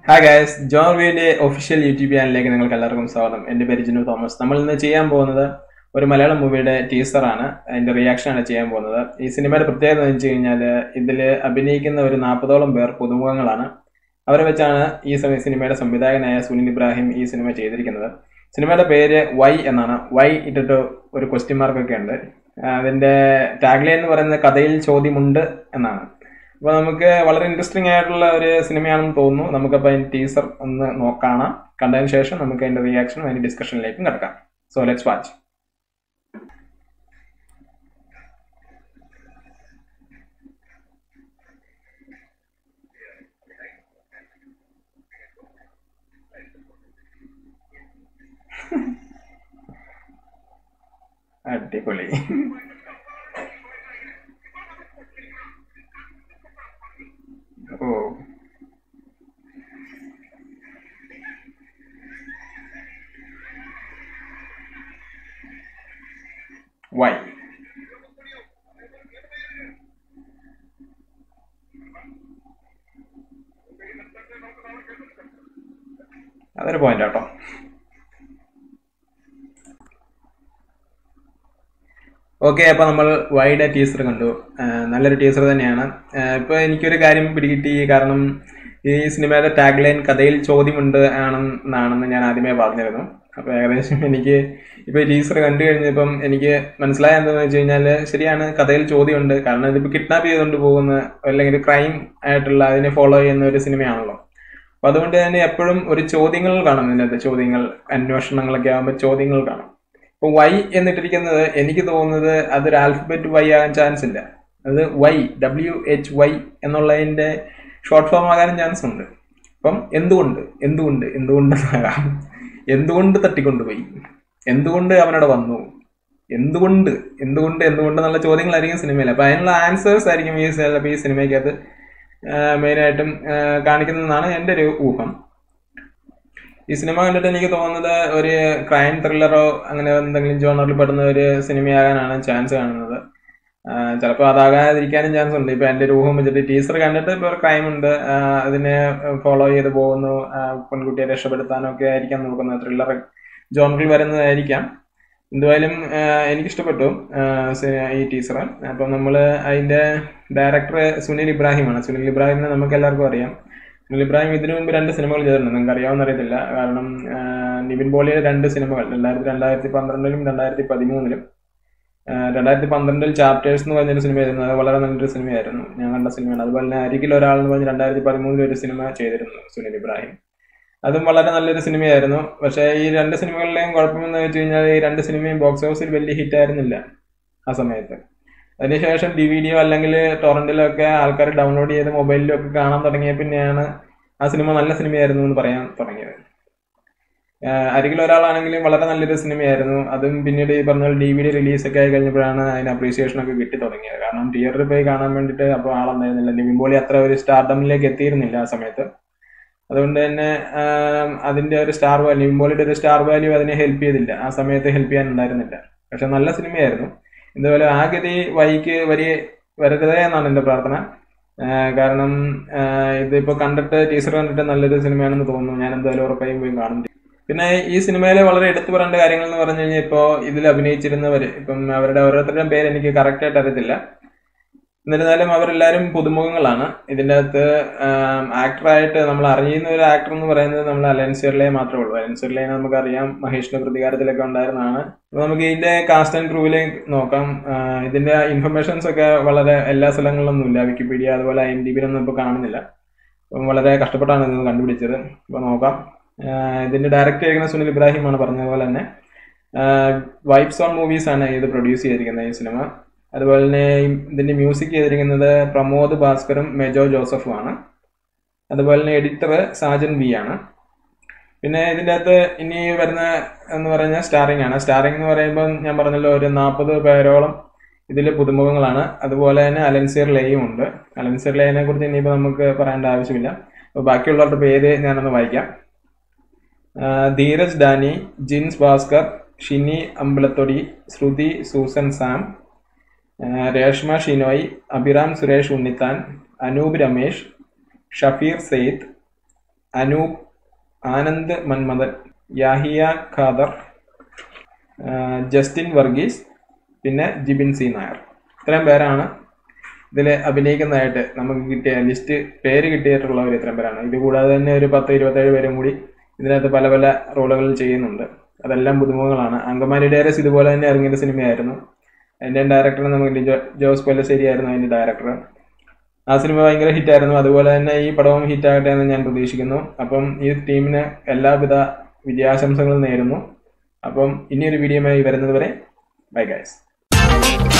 hi guys John വീന്റെ official YouTube ചാനലിലേക്ക് നിങ്ങൾക്ക് എല്ലാവർക്കും സ്വാഗതം എൻ്റെ പേര് ജിനു തോമസ് നമ്മൾ ഇന്ന് ചെയ്യാൻ പോകുന്നത് ഒരു മലയാളം മൂവിയുടെ ടീസറാണ് അതിന്റെ റിയാക്ഷൻ ആണ് ചെയ്യാൻ പോകുന്നത് ഈ സിനിമയുടെ പ്രത്യേകത എന്ന് വെച്ച് കഴിഞ്ഞാൽ ഇതിൽ അഭിനയിക്കുന്ന ഒരു നാൽപ്പതോളം പേർ പുതുമുഖങ്ങളാണ് അവരെ വെച്ചാണ് ഈ സമയ സിനിമയുടെ സംവിധായകനായ സുനിൽ ഇബ്രാഹിം ഈ സിനിമ ചെയ്തിരിക്കുന്നത് സിനിമയുടെ പേര് വൈ എന്നാണ് വൈ ഇട്ടിട്ട് ഒരു ക്വസ്റ്റ്യൻ മാർക്കൊക്കെ ഉണ്ട് അതിന്റെ ടാഗ്ലൈൻ എന്ന് പറയുന്നത് കഥയിൽ ചോദ്യമുണ്ട് എന്നാണ് അപ്പോൾ നമുക്ക് വളരെ ഇൻട്രസ്റ്റിംഗ് ആയിട്ടുള്ള ഒരു സിനിമയാണെന്ന് തോന്നുന്നു നമുക്കപ്പോൾ അതിന്റെ ടീസർ ഒന്ന് നോക്കാം കണ്ടതിന് ശേഷം നമുക്ക് അതിന്റെ റിയാക്ഷനും അതിന്റെ ഡിസ്കഷനിലേക്കും കിടക്കാം സോ ലെറ്റ്സ് വാച്ച് അടിപൊളി ഓ വൈ അതൊരു പോയിന്റ് കേട്ടോ ഓക്കെ അപ്പൊ നമ്മൾ വൈഡ് ടീസർ കണ്ടു ആ, നല്ലൊരു ടീസർ തന്നെയാണ് ആ, ഇപ്പൊ എനിക്കൊരു കാര്യം പിടികിട്ടി കാരണം ഈ സിനിമയുടെ ടാഗ് ലൈൻ കഥയിൽ ചോദ്യമുണ്ട് ആണെന്നാണെന്ന് ഞാൻ ആദ്യമേ പറഞ്ഞിരുന്നു അപ്പൊ ഏകദേശം എനിക്ക് ഇപ്പൊ ടീസർ കണ്ടു കഴിഞ്ഞപ്പം എനിക്ക് മനസ്സിലായ എന്താണെന്ന് വെച്ച് കഴിഞ്ഞാൽ ശരിയാണ് കഥയിൽ ചോദ്യമുണ്ട് കാരണം ഇതിപ്പോ കിഡ്നാപ്പ് ചെയ്തുകൊണ്ട് പോകുന്ന അല്ലെങ്കിൽ ക്രൈം ആയിട്ടുള്ള അതിനെ ഫോളോ ചെയ്യുന്ന ഒരു സിനിമയാണല്ലോ അപ്പൊ അതുകൊണ്ട് തന്നെ എപ്പോഴും ഒരു ചോദ്യങ്ങൾ കാണും ഇതിനകത്ത് ചോദ്യങ്ങൾ അന്വേഷണങ്ങളൊക്കെ ആകുമ്പോൾ ചോദ്യങ്ങൾ കാണും ഇപ്പൊ വൈ എന്നിട്ടിരിക്കുന്നത് എനിക്ക് തോന്നുന്നത് അതൊരു ആൽഫബറ്റ് വൈ ആകാൻ ചാൻസ് ഇല്ല അത് വൈ ഡബ്ല്യു എച്ച് വൈ എന്നുള്ളതിന്റെ ഷോർട്ട് ഫോം ആകാനും ചാൻസ് ഉണ്ട് അപ്പം എന്തുകൊണ്ട് എന്തുകൊണ്ട് എന്തുകൊണ്ട് ആകാം എന്തുകൊണ്ട് തട്ടിക്കൊണ്ടുപോയി എന്തുകൊണ്ട് അവനവിടെ വന്നു എന്തുകൊണ്ട് എന്തുകൊണ്ട് എന്തുകൊണ്ട് എന്നുള്ള ചോദ്യങ്ങളായിരിക്കും സിനിമയിൽ അപ്പൊ അതിനുള്ള ആൻസേഴ്സ് ആയിരിക്കും ഈ സി- ഈ സിനിമയ്ക്കകത്ത് മെയിനായിട്ടും കാണിക്കുന്നതെന്നാണ് എൻ്റെ ഒരു ഊഹം ഈ സിനിമ കണ്ടിട്ട് എനിക്ക് തോന്നുന്നത് ഒരു ക്രൈം ത്രില്ലറോ അങ്ങനെ എന്തെങ്കിലും ജോണറിൽ പെടുന്ന ഒരു സിനിമയാകാനാണ് ചാൻസ് കാണുന്നത് ചിലപ്പോൾ അതാകാതിരിക്കാനും ചാൻസ് ഉണ്ട് ഇപ്പൊ എൻ്റെ ഒരു ഊഹം വെച്ചിട്ട് ടീച്ചർ കണ്ടിട്ട് ഇപ്പോൾ ഒരു ക്രൈം ഉണ്ട് ആ, അതിനെ ഫോളോ ചെയ്ത് പോകുന്നു ആ, പെൺകുട്ടിയെ രക്ഷപ്പെടുത്താനോ ഒക്കെ ആയിരിക്കാം നോക്കുന്നത് ത്രില്ലർ ജോണറിൽ വരുന്നതായിരിക്കാം എന്തായാലും ആ, എനിക്കിഷ്ടപ്പെട്ടു ആ, സി- ഈ ടീച്ചർ അപ്പം നമ്മൾ അതിന്റെ ഡയറക്ടർ സുനിൽ ഇബ്രാഹിമാണ് സുനിൽ ഇബ്രാഹിമിനെ നമുക്ക് എല്ലാവർക്കും അറിയാം സുനിൽ ഇബ്രാഹിം ഇതിനു മുമ്പ് രണ്ട് സിനിമകൾ ചെയ്തിട്ടുണ്ട് നിങ്ങൾക്ക് അറിയാവുന്ന അറിയത്തില്ല കാരണം ആ, നിവിൻ പോളിയുടെ രണ്ട് സിനിമകൾ രണ്ടായിരത്തി രണ്ടായിരത്തി പന്ത്രണ്ടിലും രണ്ടായിരത്തി പതിമൂന്നിലും രണ്ടായിരത്തി പന്ത്രണ്ടിൽ ചാപ്റ്റേഴ്സ് എന്ന് പറഞ്ഞൊരു സിനിമ ആയിരുന്നു അത് വളരെ നല്ലൊരു സിനിമയായിരുന്നു ഞാൻ കണ്ട സിനിമയാണ് അതുപോലെ തന്നെ അരികിൽ ഒരാൾ എന്ന് പറഞ്ഞ് രണ്ടായിരത്തി പതിമൂന്നിൽ ഒരു സിനിമ ചെയ്തിരുന്നു സുനിൽ ഇബ്രാഹിം അതും വളരെ നല്ലൊരു സിനിമയായിരുന്നു പക്ഷേ ഈ രണ്ട് സിനിമകളിലെയും കുഴപ്പമെന്ന് വെച്ച് കഴിഞ്ഞാൽ ഈ രണ്ട് സിനിമയും ബോക്സ് ഓഫീസിൽ വലിയ ഹിറ്റ് ആയിരുന്നില്ല ആ സമയത്ത് അതിനുശേഷം ഡി വി ഡിയോ അല്ലെങ്കിൽ ടൊറന്റിലൊക്കെ ആൾക്കാർ ഡൗൺലോഡ് ചെയ്ത് മൊബൈലിലും ഒക്കെ കാണാൻ തുടങ്ങിയ പിന്നെയാണ് ആ സിനിമ നല്ല സിനിമയായിരുന്നു എന്ന് പറയാൻ തുടങ്ങിയത് ആഹ് അരികിൽ ഒരാളാണെങ്കിലും വളരെ നല്ലൊരു സിനിമയായിരുന്നു അതും പിന്നീട് ഈ പറഞ്ഞ ഡി വി ഡി റിലീസ് ഒക്കെ ആയി കഴിഞ്ഞപ്പോഴാണ് അതിന് അപ്രീസിയേഷൻ ഒക്കെ കിട്ടി തുടങ്ങിയത് കാരണം തിയേറ്ററിൽ പോയി കാണാൻ വേണ്ടിയിട്ട് അപ്പോൾ ആളുണ്ടായിരുന്നില്ല നിവിൻ പോളി അത്ര ഒരു സ്റ്റാർഡമിലേക്ക് എത്തിയിരുന്നില്ല ആ സമയത്ത് അതുകൊണ്ട് തന്നെ ആം, അതിന്റെ ഒരു സ്റ്റാർ വാല്യൂ നിവിൻ പോളിയുടെ ഒരു സ്റ്റാർ വാല്യൂ അതിനെ ഹെൽപ്പ് ചെയ്തില്ല ആ സമയത്ത് ഹെൽപ്പ് ചെയ്യാൻ ഉണ്ടായിരുന്നില്ല പക്ഷെ നല്ല സിനിമയായിരുന്നു ഇതുപോലെ ആ ഗതി വൈക്ക് വരി വരരുതേ എന്നാണ് എൻ്റെ പ്രാർത്ഥന ആഹ് കാരണം ആഹ് ഇതിപ്പോ കണ്ടിട്ട് ടീച്ചർ കണ്ടിട്ട് നല്ലൊരു സിനിമയാണെന്ന് തോന്നുന്നു ഞാൻ എന്തായാലും ഉറപ്പായും പോയി കാണും പിന്നെ ഈ സിനിമയിലെ വളരെ എടുത്തു പറയേണ്ട കാര്യങ്ങൾ എന്ന് പറഞ്ഞു കഴിഞ്ഞാൽ ഇപ്പോൾ ഇതിൽ അഭിനയിച്ചിരുന്നവര് ഇപ്പം അവരുടെ ഓരോരുത്തരുടെയും പേര് എനിക്ക് കറക്റ്റ് ആയിട്ട് അറിയത്തില്ല എന്നിരുന്നാലും അവരെല്ലാവരും പുതുമുഖങ്ങളാണ് ഇതിൻ്റെ അകത്ത് ആക്ടറായിട്ട് നമ്മൾ അറിയുന്ന ഒരു ആക്ടർ എന്ന് പറയുന്നത് നമ്മൾ അലൻസിയറിലെ മാത്രമേ ഉള്ളൂ അലൻസിയറിലെ നമുക്കറിയാം മഹേഷിന്റെ പ്രതികാരത്തിലൊക്കെ ഉണ്ടായിരുന്നതാണ് അപ്പൊ നമുക്ക് ഇതിന്റെ കാസ്റ്റ് ആൻഡ് ക്രൂവിലേക്ക് നോക്കാം ആഹ് ഇതിന്റെ ഇൻഫർമേഷൻസ് ഒക്കെ വളരെ എല്ലാ സ്ഥലങ്ങളിലൊന്നും ഇല്ല വിക്കിപീഡിയ അതുപോലെ ഐ എം ഡി ബിയിലൊന്നും ഇപ്പോൾ കാണുന്നില്ല അപ്പം വളരെ കഷ്ടപ്പെട്ടാണ് ഇത് കണ്ടുപിടിച്ചത് അപ്പോൾ നോക്കാം ആഹ് ഇതിന്റെ ഡയറക്റ്റ് ചെയ്യുന്ന സുനിൽ ഇബ്രാഹിമാണ് പറഞ്ഞ പോലെ തന്നെ വൈബ്സ് ഓൺ മൂവീസ് ആണ് ഇത് പ്രൊഡ്യൂസ് ചെയ്തിരിക്കുന്നത് ഈ സിനിമ അതുപോലെ തന്നെ ഇതിന്റെ മ്യൂസിക് ചെയ്തിരിക്കുന്നത് പ്രമോദ് ഭാസ്കറും മെജോ ജോസഫും ആണ് അതുപോലെ തന്നെ എഡിറ്റർ സാജൻ വി ആണ് പിന്നെ ഇതിൻ്റെ അകത്ത് ഇനി വരുന്ന എന്ന് പറഞ്ഞാൽ സ്റ്റാറിംഗ് ആണ് സ്റ്റാറിംഗ് എന്ന് പറയുമ്പോൾ ഞാൻ പറഞ്ഞല്ലോ ഒരു നാൽപ്പത് പേരോളം ഇതിൽ പുതുമുഖങ്ങളാണ് അതുപോലെ തന്നെ അലൻസിയർ ലേയും ഉണ്ട് അലൻസിയർ ലേനെ കുറിച്ച് ഇനിയിപ്പോൾ നമുക്ക് പറയേണ്ട ആവശ്യമില്ല അപ്പോൾ ബാക്കിയുള്ളവരുടെ പേര് ഞാനൊന്ന് വായിക്കാം ആ, Dheeraj Danny Jins Bhaskar Shini Ambalathodi Shruthi Susan Sam ആ, രേഷ്മ ഷിനോയ് അഭിറാം സുരേഷ് ഉണ്ണിത്താൻ അനൂപ് രമേശ് ഷഫീർ സെയ്ദ് അനൂപ് ആനന്ദ് മന്മഥൻ യാഹിയ ഖാദർ ആ, ജസ്റ്റിൻ വർഗീസ് പിന്നെ ജിബിൻ സി നായർ ഇത്രയും പേരാണ് ഇതിൽ അഭിനയിക്കുന്നതായിട്ട് നമുക്ക് കിട്ടിയ ലിസ്റ്റ് പേര് കിട്ടിയിട്ടുള്ളവർ ഇത്രയും പേരാണ് ഇത് കൂടാതെ തന്നെ ഒരു പത്ത് ഇരുപത്തേഴ് പേരും കൂടി ഇതിനകത്ത് പല പല റോളുകളിൽ ചെയ്യുന്നുണ്ട് അതെല്ലാം പുതുമുഖങ്ങളാണ് അങ്കമാലി ഡയറസ് ഇതുപോലെ തന്നെ ഇറങ്ങിയ സിനിമയായിരുന്നു എൻ്റെ ഡയറക്ടർ നമുക്ക് ലിജോ ജോസ് കൊല്ലശ്ശേരി ആയിരുന്നു അതിൻ്റെ ഡയറക്ടർ ആ സിനിമ ഭയങ്കര ഹിറ്റായിരുന്നു അതുപോലെ തന്നെ ഈ പടവും ഹിറ്റാകട്ടെ എന്ന് ഞാൻ പ്രതീക്ഷിക്കുന്നു അപ്പം ഈ ടീമിന് എല്ലാവിധ വിജയാശംസകളും നേരുന്നു അപ്പം ഇനിയൊരു വീഡിയോയുമായി വരുന്നത് വരെ ബൈ ഗൈസ്